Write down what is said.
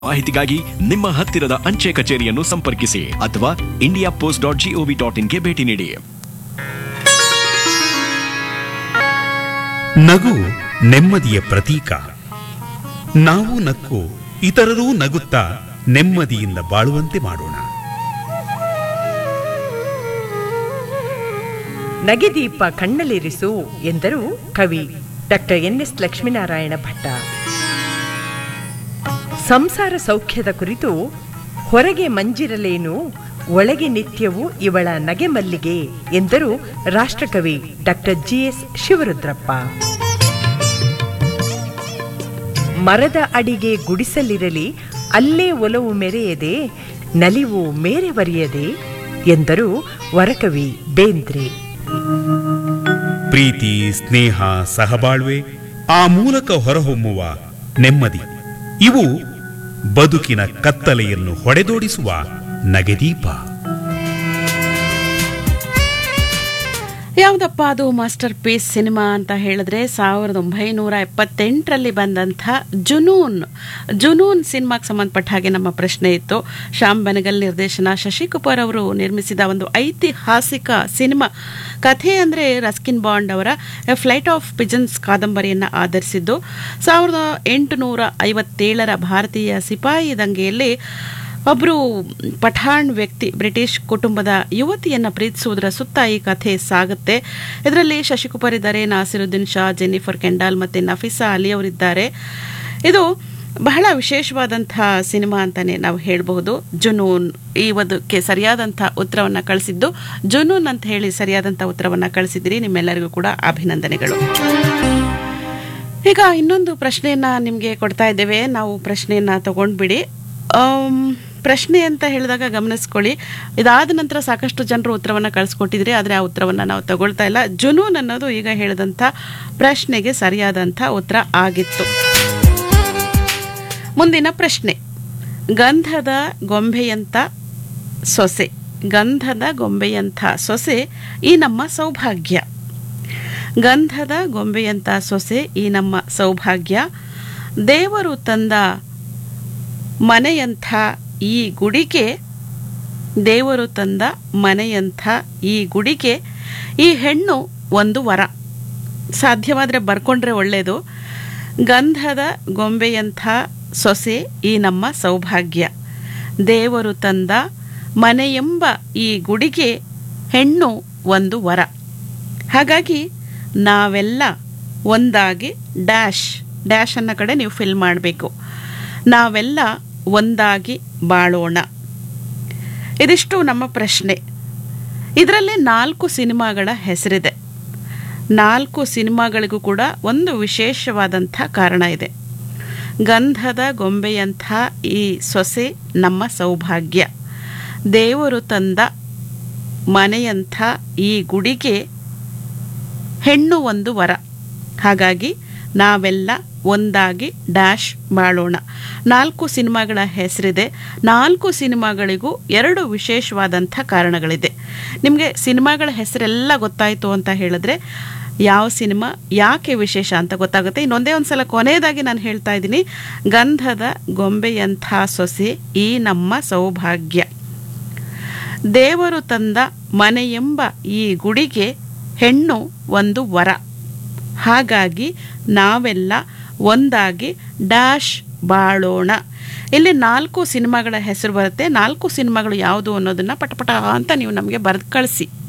ಮಾಹಿತಿಗಾಗಿ ನಿಮ್ಮ ಹತ್ತಿರದ ಅಂಚೆ ಕಚೇರಿಯನ್ನು ಸಂಪರ್ಕಿಸಿ ಅಥವಾ India post dot gov dot ಇನ್ಗೆ ಭೇಟಿ ನೀಡಿ ನಗು ನೆಮ್ಮದಿಯ ಪ್ರತೀಕ ನಾವು ನಕ್ಕು ಇತರರೂ ನಗುತ್ತಾ ನೆಮ್ಮದಿಯಿಂದ ಬಾಳುವಂತೆ ಮಾಡೋಣ ನಗೆದೀಪ ಕಣ್ಣಲ್ಲಿರಿಸು ಎಂದರು ಕವಿ doctor N S Lakshminarayana Bhatta ಸಂಸಾರ ಸೌಖ್ಯದ ಕುರಿತು ಹೊರಗೆ ಮಂಜಿರಲೇನು ಒಳಗೆ ನಿತ್ಯವೂ ಇವಳ ನಗೆ ಮಲ್ಲಿಗೆ ಎಂದರು ರಾಷ್ಟ್ರಕವಿ ಡಾಕ್ಟರ್ ಜಿ ಎಸ್ ಶಿವರುದ್ರಪ್ಪ ಮರದ ಅಡಿಗೆ ಗುಡಿಸಲಿರಲಿ ಅಲ್ಲೇ ಒಲವು ಮೆರೆಯದೆ ನಲಿವು ಮೇರೆವರಿಯದೆ ಎಂದರು ವರಕವಿ ಬೇಂದ್ರೆ ಪ್ರೀತಿ ಸ್ನೇಹ ಸಹಬಾಳ್ವೆ ಆ ಮೂಲಕ ಹೊರಹೊಮ್ಮುವ ನೆಮ್ಮದಿ ಇವು ಬದುಕಿನ ಕತ್ತಲೆಯನ್ನು ಹೊಡೆದೋಡಿಸುವ ನಗೆದೀಪ ಯಾವುದಪ್ಪ ಅದು ಮಾಸ್ಟರ್ ಪೀಸ್ ಸಿನಿಮಾ ಅಂತ ಹೇಳಿದ್ರೆ ಸಾವಿರದ ಒಂಬೈನೂರ ಎಪ್ಪತ್ತೆಂಟರಲ್ಲಿ ಬಂದಂಥ ಜುನೂನ್ ಜುನೂನ್ ಸಿನಿಮಾಗೆ ಸಂಬಂಧಪಟ್ಟ ಹಾಗೆ ನಮ್ಮ ಪ್ರಶ್ನೆ ಇತ್ತು ಶ್ಯಾಮ್ ಬೆನಗಲ್ ನಿರ್ದೇಶನ ಶಶಿ ಕಪೂರ್ ಅವರು ನಿರ್ಮಿಸಿದ ಒಂದು ಐತಿಹಾಸಿಕ ಸಿನಿಮಾ ಕಥೆ ಅಂದರೆ ರಸ್ಕಿನ್ ಬಾಂಡ್ ಅವರ ಎ ಫ್ಲೈಟ್ ಆಫ್ ಪಿಜನ್ಸ್ ಕಾದಂಬರಿಯನ್ನು ಆಧರಿಸಿದ್ದು ಸಾವಿರದ ಎಂಟುನೂರ ಐವತ್ತೇಳರ ಭಾರತೀಯ ಸಿಪಾಯಿ ದಂಗೆಯಲ್ಲಿ ಒಬ್ಬರು ಪಠಾಣ್ ವ್ಯಕ್ತಿ ಬ್ರಿಟಿಷ್ ಕುಟುಂಬದ ಯುವತಿಯನ್ನ ಪ್ರೀತಿಸುವುದರ ಸುತ್ತ ಈ ಕಥೆ ಸಾಗುತ್ತೆ ಇದರಲ್ಲಿ ಶಶಿಕುಮಾರ್ ಇದ್ದಾರೆ ನಾಸಿರುದ್ದೀನ್ ಶಾ ಜೆನ್ನಿಫರ್ ಕೆಂಡಾಲ್ ಮತ್ತೆ ನಫೀಸಾ ಅಲಿ ಅವರಿದ್ದಾರೆ ಇದು ಬಹಳ ವಿಶೇಷವಾದಂತಹ ಸಿನಿಮಾ ಅಂತಾನೆ ನಾವು ಹೇಳಬಹುದು ಜುನೂನ್ ಈ ಒಂದಕ್ಕೆ ಸರಿಯಾದಂಥ ಉತ್ತರವನ್ನ ಕಳಿಸಿದ್ದು ಜುನೂನ್ ಅಂತ ಹೇಳಿ ಸರಿಯಾದಂಥ ಉತ್ತರವನ್ನ ಕಳಿಸಿದಿರಿ ನಿಮ್ಮೆಲ್ಲರಿಗೂ ಕೂಡ ಅಭಿನಂದನೆಗಳು ಈಗ ಇನ್ನೊಂದು ಪ್ರಶ್ನೆಯನ್ನ ನಿಮಗೆ ಕೊಡ್ತಾ ಇದ್ದೇವೆ ನಾವು ಪ್ರಶ್ನೆಯನ್ನ ತಗೊಂಡ್ಬಿಡಿ ಆಮ್, ಪ್ರಶ್ನೆ ಅಂತ ಹೇಳಿದಾಗ ಗಮನಿಸ್ಕೊಳ್ಳಿ ಇದಾದ ನಂತರ ಸಾಕಷ್ಟು ಜನರು ಉತ್ತರವನ್ನು ಕಳಿಸ್ಕೊಟ್ಟಿದ್ರಿ ಆದರೆ ಆ ಉತ್ತರವನ್ನು ನಾವು ತಗೊಳ್ತಾ ಇಲ್ಲ ಜುನೂನ್ ಅನ್ನೋದು ಈಗ ಹೇಳಿದಂಥ ಪ್ರಶ್ನೆಗೆ ಸರಿಯಾದಂಥ ಉತ್ತರ ಆಗಿತ್ತು ಮುಂದಿನ ಪ್ರಶ್ನೆ ಗಂಧದ ಗೊಂಬೆಯಂಥ ಸೊಸೆ ಗಂಧದ ಗೊಂಬೆಯಂಥ ಸೊಸೆ ಈ ನಮ್ಮ ಸೌಭಾಗ್ಯ ಗಂಧದ ಗೊಂಬೆಯಂಥ ಸೊಸೆ ಈ ನಮ್ಮ ಸೌಭಾಗ್ಯ ದೇವರು ತಂದ ಮನೆಯಂಥ ಈ ಗುಡಿಗೆ ದೇವರು ತಂದ ಮನೆಯಂಥ ಈ ಗುಡಿಗೆ ಈ ಹೆಣ್ಣು ಒಂದು ವರ ಸಾಧ್ಯವಾದರೆ ಬರ್ಕೊಂಡ್ರೆ ಒಳ್ಳೆಯದು ಗಂಧದ ಗೊಂಬೆಯಂಥ ಸೊಸೆ ಈ ನಮ್ಮ ಸೌಭಾಗ್ಯ ದೇವರು ತಂದ ಮನೆಯೆಂಬ ಈ ಗುಡಿಗೆ ಹೆಣ್ಣು ಒಂದು ವರ ಹಾಗಾಗಿ ನಾವೆಲ್ಲ ಒಂದಾಗಿ ಡ್ಯಾಶ್ ಡ್ಯಾಶ್ ಅನ್ನೋ ಕಡೆ ನೀವು ಫಿಲ್ ಮಾಡಬೇಕು ನಾವೆಲ್ಲ ಒಂದಾಗಿ ಬಾಳೋಣ ಇದಿಷ್ಟು ನಮ್ಮ ಪ್ರಶ್ನೆ ಇದರಲ್ಲಿ ನಾಲ್ಕು ಸಿನಿಮಾಗಳ ಹೆಸರಿದೆ ನಾಲ್ಕು ಸಿನಿಮಾಗಳಿಗೂ ಕೂಡ ಒಂದು ವಿಶೇಷವಾದಂಥ ಕಾರಣ ಇದೆ ಗಂಧದ ಗೊಂಬೆಯಂಥ ಈ ಸೊಸೆ ನಮ್ಮ ಸೌಭಾಗ್ಯ ದೇವರು ತಂದ ಮನೆಯಂಥ ಈ ಗುಡಿಗೆ ಹೆಣ್ಣು ಒಂದು ವರ ಹಾಗಾಗಿ ನಾವೆಲ್ಲ ಒಂದಾಗಿ ಡ್ಯಾಶ್ ಬಾಳೋಣ ನಾಲ್ಕು ಸಿನಿಮಾಗಳ ಹೆಸರಿದೆ ನಾಲ್ಕು ಸಿನಿಮಾಗಳಿಗೂ ಎರಡು ವಿಶೇಷವಾದಂಥ ಕಾರಣಗಳಿದೆ ನಿಮಗೆ ಸಿನಿಮಾಗಳ ಹೆಸರೆಲ್ಲ ಗೊತ್ತಾಯಿತು ಅಂತ ಹೇಳಿದ್ರೆ ಯಾವ ಸಿನಿಮಾ ಯಾಕೆ ವಿಶೇಷ ಅಂತ ಗೊತ್ತಾಗುತ್ತೆ ಇನ್ನೊಂದೇ ಒಂದು ಸಲ ಕೊನೆಯದಾಗಿ ನಾನು ಹೇಳ್ತಾ ಇದ್ದೀನಿ ಗಂಧದ ಗೊಂಬೆಯಂಥ ಸೊಸೆ ಈ ನಮ್ಮ ಸೌಭಾಗ್ಯ ದೇವರು ತಂದ ಮನೆಯೆಂಬ ಈ ಗುಡಿಗೆ ಹೆಣ್ಣು ಒಂದು ವರ ಹಾಗಾಗಿ ನಾವೆಲ್ಲ ಒಂದಾಗಿ ಡ್ಯಾಶ್ ಬಾಳೋಣ ಇಲ್ಲಿ ನಾಲ್ಕು ಸಿನಿಮಾಗಳ ಹೆಸರು ಬರುತ್ತೆ ನಾಲ್ಕು ಸಿನಿಮಾಗಳು ಯಾವುದು ಅನ್ನೋದನ್ನ ಪಟಪಟ ಅಂತ ನೀವು ನಮಗೆ ಬರೆದು ಕಳಿಸಿ